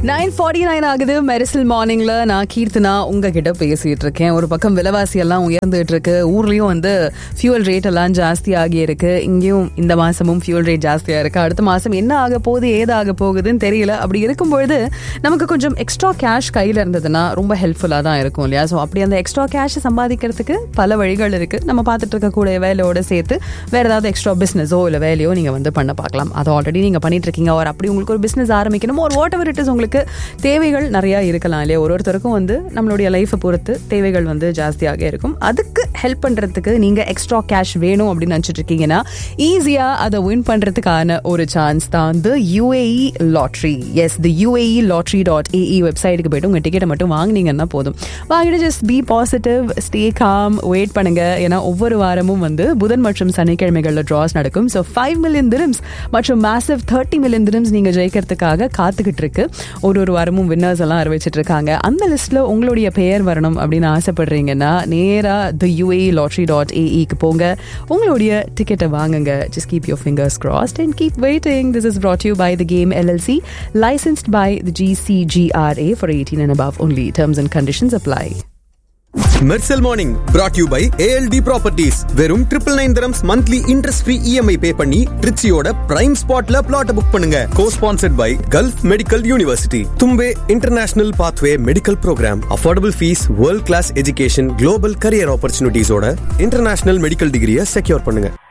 Nine forty nine ஆகுது மெரிசல் மார்னிங்ல நான் கீர்த்தனா உங்ககிட்ட பேசிட்டு இருக்கேன் ஒரு பக்கம் விலைவாசி எல்லாம் உயர்ந்துட்டு இருக்கு ஊர்லயும் வந்து ஃபியூல் ரேட் எல்லாம் ஜாஸ்தி ஆகி இருக்கு இங்கேயும் இந்த மாசமும் ஃபியூல் ரேட் ஜாஸ்தியா இருக்கு அடுத்த மாசம் என்ன ஆக போகுது ஏது ஆக போகுதுன்னு தெரியல அப்படி இருக்கும் பொழுது நமக்கு கொஞ்சம் எக்ஸ்ட்ரா கேஷ் கையில இருந்ததுன்னா ரொம்ப ஹெல்ப்ஃபுல்லா தான் இருக்கும் இல்லையா ஸோ அப்படி அந்த எக்ஸ்ட்ரா கேஷ் சம்பாதிக்கிறதுக்கு பல வழிகள் இருக்கு நம்ம பார்த்துட்டு இருக்கக்கூடிய வேலையோட சேர்த்து வேற ஏதாவது எக்ஸ்ட்ரா பிசினஸோ இல்லை வேலையோ நீங்க வந்து பண்ண பார்க்கலாம் அது ஆல்ரெடி நீங்க பண்ணிட்டு இருக்கீங்க ஒரு அப்படி உங்களுக்கு ஒரு பிசினஸ் ஆரம்பிக்கணும் ஒரு வாட் எவர் இட் இஸ் உங்களுக்கு தேவைகள் நிறைய இருக்கலாம் இல்லையா ஒரு ஒருத்தருக்கும் வந்து நம்மளுடைய லைஃப்பை பொறுத்து தேவைகள் வந்து ஜாஸ்தியாக இருக்கும் அதுக்கு ஹெல்ப் பண்றதுக்கு நீங்க எக்ஸ்ட்ரா கேஷ் வேணும் அப்படின்னு நினைச்சிட்டு இருக்கீங்கன்னா ஈஸியா அதை வின் பண்றதுக்கான ஒரு சான்ஸ் தான் the UAE lottery yes the UAE lottery dot AE வெப்சைட்டுக்கு போயிட்டு உங்க டிக்கெட்டை மட்டும் வாங்கினீங்கன்னா போதும் வாங்கிட்டு just be positive stay calm wait பண்ணுங்க ஏன்னா ஒவ்வொரு வாரமும் வந்து புதன் மற்றும் சனிக்கிழமைகளில் ட்ராஸ் நடக்கும் ஸோ ஃபைவ் மில்லியன் திரம்ஸ் மற்றும் மேசிவ் தேர்ட்டி மில்லியன் திரம்ஸ் நீங்க ஜெயிக்கிறதுக்காக காத்துக்கிட்டு இருக்கு ஒரு ஒரு வாரமும் வின்னர்ஸ் எல்லாம் அறிவிச்சிட்டு இருக்காங்க அந்த லிஸ்ட்ல உங்களுடைய பெயர் வரணும் அப்படின்னு ஆசைப்படுறீங்கன்னா நேரா த யூஏ லாட்ரி டாட் ஏஇக்கு போங்க உங்களுடைய டிக்கெட்டை வாங்குங்க just keep your fingers crossed and keep waiting this is brought you by the game LLC licensed by the GCGRA for 18 and above only. Terms and conditions apply. Mersal morning brought you by ALT properties வெறும் triple nine terms monthly interest free EMI pay பண்ணி ட்ரிச்சியோட prime ஸ்பாட்ல plot book பண்ணுங்க go sponsored by Gulf medical university Thumbay international pathway medical programme affordable fees world class education global career ஆப்பர்ச்சுனிட்டிஸோட international medical டிகிரியை secure பண்ணுங்க